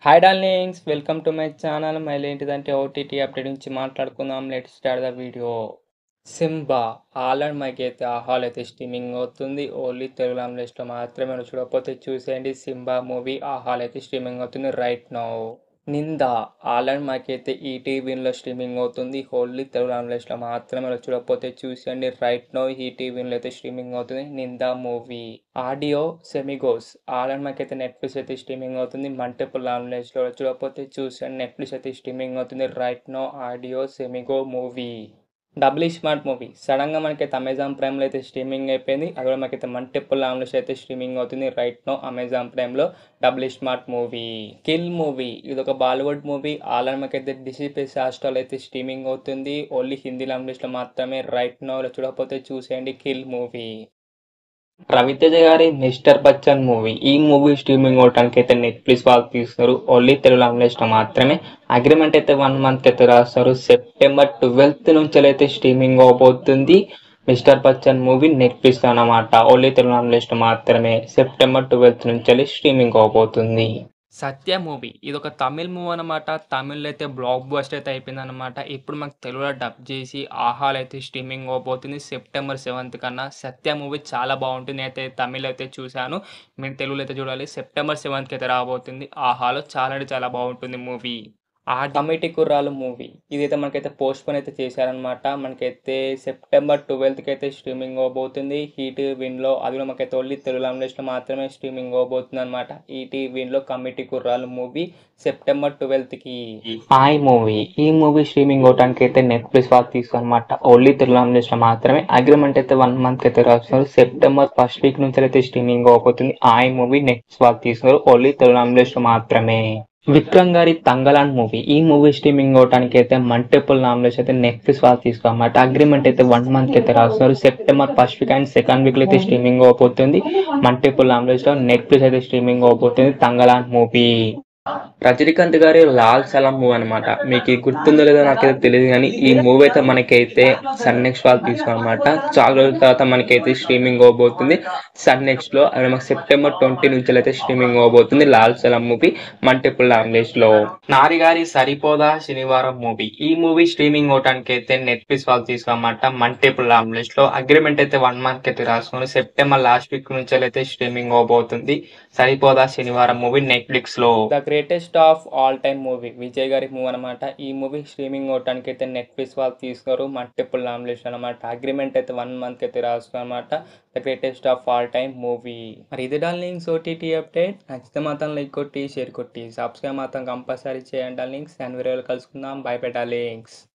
hi darlings welcome to my channel మళ్ళీ ఏంటిదంటే OTT update నుంచి మాట్లాడుకుందాం let start the video Simbaa already మనకైతే ఆహాల్ అయితే స్ట్రీమింగ్ అవుతుంది ఓన్లీ తెలుగు లాంగ్వేజ్లో మాత్రమే మీరు చూడకపోతే చూసేయండి సింబా మూవీ ఆహాల్ అయితే స్ట్రీమింగ్ అవుతుంది రైట్ నౌ నింద ఆల్రెడీ మనకైతే ఈటీవీలో స్ట్రీమింగ్ అవుతుంది ఓన్లీ తెలుగు లాంగ్వేజ్లో మాత్రమే మీరు చూడకపోతే చూసేయండి రైట్ నో ఈటీవీలో అయితే స్ట్రీమింగ్ అవుతుంది నింద మూవీ ఆడియో సెమిగోస్ ఆల్రెడీ మనకైతే నెట్ఫ్లిక్స్ అయితే స్ట్రీమింగ్ అవుతుంది మల్టిపుల్ లాంగ్వేజ్లో చూడకపోతే చూసేయండి నెట్ఫ్లిక్స్ అయితే స్ట్రీమింగ్ అవుతుంది రైట్ నో ఆడియో సెమిగో మూవీ డబుల్ స్మార్ట్ మూవీ సడన్గా మనకైతే అమెజాన్ ప్రైమ్లో అయితే స్ట్రీమింగ్ అయిపోయింది అది కూడా మనకైతే మల్టిపుల్ లాంగ్వేజ్ అయితే స్ట్రీమింగ్ అవుతుంది రైట్ నో అమెజాన్ ప్రైమ్లో double smart movie kill movie ఇది ఒక బాలీవుడ్ మూవీ ఆల్రెడీ మనకైతే డిసిపిఎస్ హాస్టల్ అయితే స్ట్రీమింగ్ అవుతుంది ఓన్లీ హిందీ లాంగ్వేజ్లో మాత్రమే రైట్ నో చూడకపోతే చూసేయండి కిల్ మూవీ రవితేజ గారి మిస్టర్ బచ్చన్ మూవీ ఈ మూవీ స్ట్రీమింగ్ అవడానికి అయితే నెట్ఫ్లిక్స్ వాళ్ళు తీస్తారు ఓన్లీ తెలుగు లాంగ్వేజ్ లో మాత్రమే అగ్రిమెంట్ అయితే వన్ మంత్ అయితే రాస్తారు సెప్టెంబర్ ట్వెల్త్ నుంచి అయితే స్ట్రీమింగ్ అవబోతుంది మిస్టర్ బచ్చన్ మూవీ నెట్ఫ్లిక్స్ అన్నమాట ఓన్లీ తెలుగు లాంగ్వేజ్ లో మాత్రమే సెప్టెంబర్ ట్వెల్త్ నుంచి స్ట్రీమింగ్ అవబోతుంది సత్య మూవీ ఇది ఒక తమిళ్ మూవీ అనమాట తమిళ్లో అయితే బ్లాక్ బస్టర్ అయితే అయిపోయింది అనమాట ఇప్పుడు మనకు తెలుగులో డబ్ చేసి ఆహాల్ అయితే స్ట్రీమింగ్ అవబోతుంది సెప్టెంబర్ సెవెంత్ కన్నా సత్య మూవీ చాలా బాగుంటుంది అయితే తమిళ్ అయితే చూశాను మీరు తెలుగులో అయితే చూడాలి సెప్టెంబర్ సెవెంత్కి అయితే రాబోతుంది ఆహాలో చాలా అంటే చాలా బాగుంటుంది మూవీ ఆ కమిటీ కుర్రాలు మూవీ ఇదైతే మనకైతే పోస్ట్ పోన్ అయితే చేశారనమాట మనకైతే సెప్టెంబర్ ట్వెల్త్కి అయితే స్ట్రీమింగ్ అవబోతుంది హీటీ విన్లో అది కూడా మనకైతే ఓన్లీ తెలుగు లాంగ్వేజ్లో మాత్రమే స్ట్రీమింగ్ అవబోతుంది అనమాట ఈటీ విన్లో కమిటీ కుర్రాలు మూవీ సెప్టెంబర్ ట్వెల్త్కి హాయ్ మూవీ ఈ మూవీ స్ట్రీమింగ్ అవడానికి అయితే నెట్ఫ్లిక్స్ వాళ్ళు తీసుకున్నమాట ఓన్లీ తెలుగు లాంగ్వేజ్లో మాత్రమే అగ్రిమెంట్ అయితే వన్ మంత్ అయితే రాస్తున్నారు సెప్టెంబర్ ఫస్ట్ వీక్ నుంచి అయితే స్ట్రీమింగ్ అవబోతుంది హాయ్ మూవీ నెక్స్ట్ వాళ్ళు తీసుకున్నారు ఓన్లీ తెలుగు లాంగ్వేజ్లో మాత్రమే విక్రమ్ గారి తంగలాన్ మూవీ ఈ మూవీ స్ట్రీమింగ్ అవడానికి అయితే మల్టిపుల్ నామినేషన్ అయితే నెట్ఫ్లిక్స్ వాళ్ళు తీసుకోమాట అగ్రిమెంట్ అయితే వన్ మంత్ అయితే రాస్తున్నారు September first week and second week లో అయితే స్ట్రీమింగ్ అవబోతుంది మల్టిపుల్ లాంగ్వేజ్ లో నెట్ఫ్లిక్స్ అయితే స్ట్రీమింగ్ అవబోతుంది తంగలాన్ మూవీ రజనీకాంత్ గారి లాల్ సలాం మూవీ అనమాట మీకు ఇది గుర్తుందో లేదో నాకైతే తెలియదు కానీ ఈ మూవీ అయితే మనకైతే సన్ నెక్స్ట్ వాళ్ళు తీసుకోనమాట చాలా రోజుల తర్వాత మనకైతే స్ట్రీమింగ్ అవబోతుంది సన్ నెక్స్ట్ లో అది మనకి సెప్టెంబర్ ట్వంటీ నుంచి అయితే స్ట్రీమింగ్ అవబోతుంది Lal Salaam movie multiple language లో నారి గారి సరిపోదా శనివారం మూవీ ఈ మూవీ స్ట్రీమింగ్ అవడానికి అయితే నెట్ఫ్లిక్స్ వాళ్ళు తీసుకోనమాట మల్టిపుల్ లాంగ్వేజ్ లో అగ్రిమెంట్ అయితే వన్ మంత్ అయితే రాసుకుని సెప్టెంబర్ లాస్ట్ వీక్ నుంచి అయితే స్ట్రీమింగ్ అవబోతుంది సరిపోదా శనివారం మూవీ నెట్ఫ్లిక్స్ లో the greatest of all time movie Vijay గారి మూవీ అనమాట ఈ మూవీ స్ట్రీమింగ్ అవడానికి అయితే నెట్ఫ్లిక్స్ వాళ్ళు తీసుకున్నారు మల్టిపుల్ నామినేషన్ అనమాట అగ్రిమెంట్ అయితే వన్ మంత్ అయితే రాసుకున్నారు అనమాట the greatest of all time movie మరి ఇది డార్లింగ్స్ ఓటీటీ అప్డేట్ నచ్చితే మాత్రం లైక్ కొట్టి షేర్ కొట్టి సబ్స్క్రైబ్ మాత్రం కంపల్సరీ చేయండి డార్లింగ్స్ అండ్ వీడియోలో కలుసుకుందాం బై బై డార్లింగ్స్